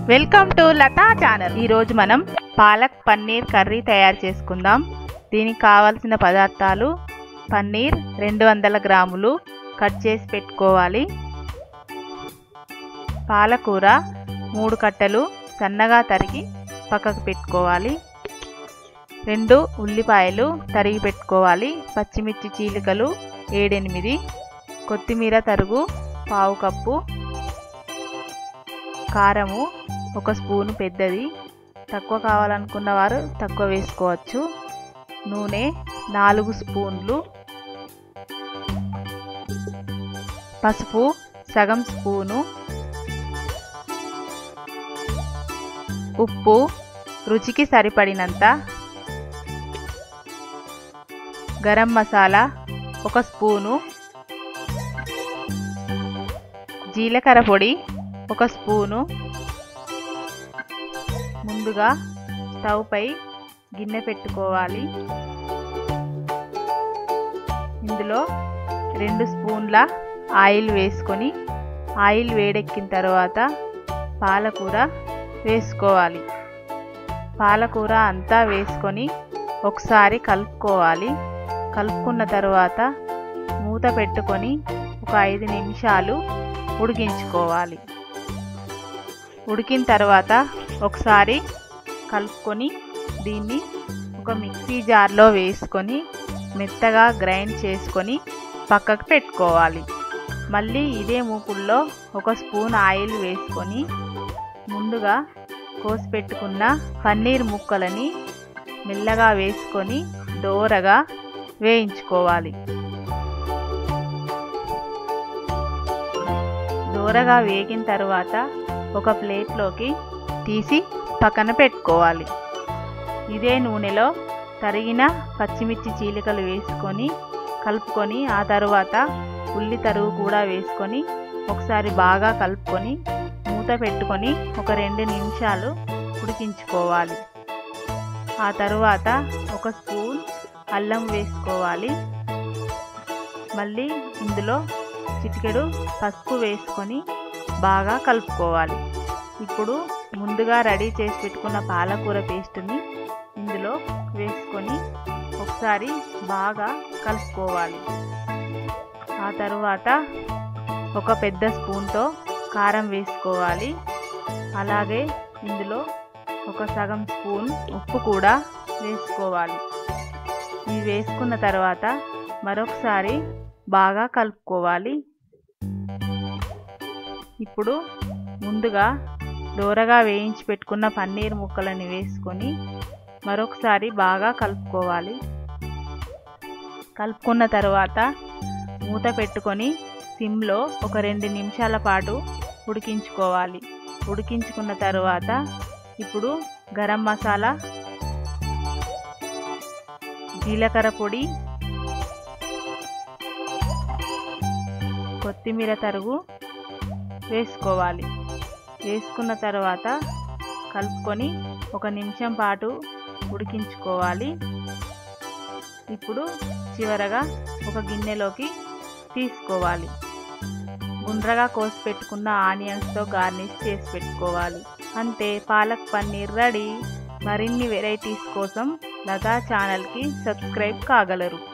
welcome to Lata channel ఈరోజు మనం palak paneer curry తయారు చేసుకుందాం దీనికి కావాల్సిన పదార్థాలు పన్నీర్ రెండు వందల గ్రాములు కట్ చేసి పెట్టుకోవాలి పాలకూర మూడు కట్టలు సన్నగా తరిగి పక్కకు పెట్టుకోవాలి రెండు ఉల్లిపాయలు తరిగి పెట్టుకోవాలి పచ్చిమిర్చి చీలికలు ఏడెనిమిది కొత్తిమీర తరుగు పావు కప్పు కారము ఒక స్పూను పెద్దది తక్కువ కావాలనుకున్న వారు తక్కువ వేసుకోవచ్చు నూనె నాలుగు స్పూన్లు పసుపు సగం స్పూను ఉప్పు రుచికి సరిపడినంత గరం మసాలా ఒక స్పూను జీలకర్ర పొడి ఒక స్పూను ముందుగా స్టవ్ పై గిన్నె పెట్టుకోవాలి ఇందులో రెండు స్పూన్ల ఆయిల్ వేసుకొని ఆయిల్ వేడెక్కిన తర్వాత పాలకూర వేసుకోవాలి పాలకూర అంతా వేసుకొని ఒకసారి కలుపుకోవాలి కలుపుకున్న తర్వాత మూత పెట్టుకొని ఒక ఐదు నిమిషాలు ఉడికించుకోవాలి ఉడికిన తర్వాత ఒకసారి కలుపుకొని దీన్ని ఒక మిక్సీ జార్లో వేసుకొని మెత్తగా గ్రైండ్ చేసుకొని పక్కకు పెట్టుకోవాలి మళ్ళీ ఇదే మూకుల్లో ఒక స్పూన్ ఆయిల్ వేసుకొని ముందుగా కోసి పెట్టుకున్న పన్నీర్ ముక్కలని మెల్లగా వేసుకొని దోరగా వేయించుకోవాలి దూరగా వేగిన తర్వాత ఒక ప్లేట్లోకి తీసి పక్కన పెట్టుకోవాలి ఇదే నూనెలో తరిగిన పచ్చిమిర్చి చీలికలు వేసుకొని కలుపుకొని ఆ తర్వాత ఉల్లి తరుగు కూడా వేసుకొని ఒకసారి బాగా కలుపుకొని మూత పెట్టుకొని ఒక రెండు నిమిషాలు ఉడికించుకోవాలి ఆ తరువాత ఒక స్పూన్ అల్లం వేసుకోవాలి మళ్ళీ ఇందులో చిటికెడు పసుపు వేసుకొని బాగా కలుపుకోవాలి ఇప్పుడు ముందుగా రెడీ చేసి పెట్టుకున్న పాలకూర పేస్ట్ని ఇందులో వేసుకొని ఒకసారి బాగా కలుపుకోవాలి ఆ తరువాత ఒక పెద్ద స్పూన్తో కారం వేసుకోవాలి అలాగే ఇందులో ఒక సగం స్పూన్ ఉప్పు కూడా వేసుకోవాలి ఇవి వేసుకున్న తర్వాత మరొకసారి బాగా కలుపుకోవాలి ఇప్పుడు ముందుగా దూరగా వేయించి పెట్టుకున్న పన్నీర్ ముక్కలని వేసుకొని మరొకసారి బాగా కలుపుకోవాలి కలుపుకున్న తర్వాత మూత పెట్టుకొని సిమ్లో ఒక రెండు నిమిషాల పాటు ఉడికించుకోవాలి ఉడికించుకున్న తర్వాత ఇప్పుడు గరం మసాలా జీలకర్ర పొడి కొత్తిమీర తరుగు వేసుకోవాలి వేసుకున్న తర్వాత కలుపుకొని ఒక నిమిషం పాటు ఉడికించుకోవాలి ఇప్పుడు చివరగా ఒక గిన్నెలోకి తీసుకోవాలి గుండ్రగా కోసి పెట్టుకున్న ఆనియన్స్తో గార్నిష్ చేసి పెట్టుకోవాలి అంతే పాలక్ పన్నీర్ రెడీ మరిన్ని వెరైటీస్ కోసం లతా ఛానల్కి సబ్స్క్రైబ్ కాగలరు